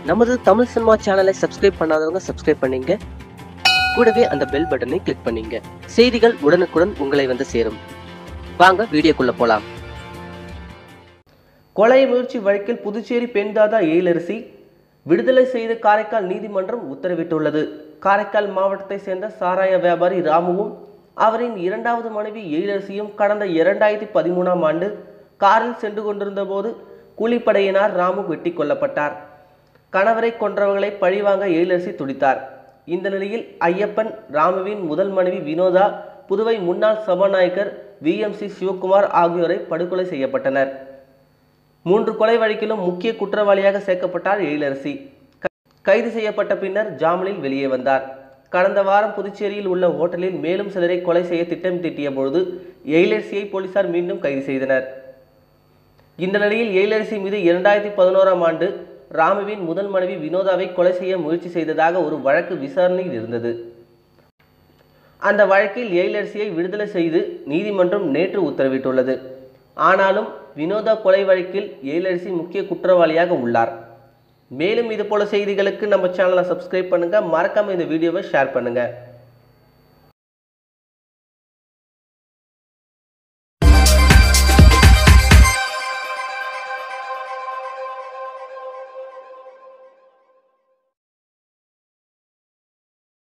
நமது தமிழ் சினிமா சேனலை சப்ஸ்கிரைப் பண்ணாதவங்க சப்ஸ்கிரைப் பண்ணீங்க கூடவே அந்த பெல் பட்டனை கிளிக் பண்ணீங்க செய்திகள் உடனுக்குடன் உங்களை வந்து சேரும் வாங்க வீடியோக்குள்ள போலாம் கொலை முயற்சி வழக்கில் புதுச்சேரி பெண் தாதா எழிலரசி விடுதலை செய்து காரைக்கால் நீதிமன்றம் உத்தரவிட்டுள்ளது காரைக்கால் மாவட்டத்தை சேர்ந்த சாராய வியாபாரி ராமுவும் அவரின் இரண்டாவது மனைவி எழிலரசியும் கடந்த இரண்டாயிரத்தி பதிமூணாம் ஆண்டு காரில் சென்று கொண்டிருந்த போது கூலிப்படையினர் ராமு வெட்டி கொல்லப்பட்டார் கணவரை கொன்றவர்களை பழிவாங்க எழிலரசி துடித்தார் இந்த நிலையில் ஐயப்பன் ராமுவின் முதல் மனைவி வினோதா புதுவை முன்னாள் சபாநாயகர் விஎம்சி சிவகுமார் ஆகியோரை படுகொலை செய்யப்பட்டனர் மூன்று கொலை வழக்கிலும் முக்கிய குற்றவாளியாக சேர்க்கப்பட்டார் எழிலரசி க- கைது செய்யப்பட்ட பின்னர் ஜாமீனில் வெளியே வந்தார் கடந்த வாரம் புதுச்சேரியில் உள்ள ஹோட்டலில் மேலும் சிலரை கொலை செய்ய திட்டம் தீட்டிய பொழுது எழிலரசியை போலீசார் மீண்டும் கைது செய்தனர் இந்த நிலையில் எழிலரசி மீது இரண்டாயிரத்தி பதினோராம் ஆண்டு ராமுவின் முதல் மனைவி வினோதாவை கொலை செய்ய முயற்சி செய்ததாக ஒரு வழக்கு விசாரணையில் இருந்தது அந்த வழக்கில் எழிலரசியை விடுதலை செய்து நீதிமன்றம் நேற்று உத்தரவிட்டுள்ளது ஆனாலும் வினோதா கொலை வழக்கில் எழிலரசி முக்கிய குற்றவாளியாக உள்ளார் மேலும் இது போல செய்திகளுக்கு நம்ம சேனலை சப்ஸ்கிரைப் பண்ணுங்க மறக்காம இந்த வீடியோவை ஷேர் பண்ணுங்க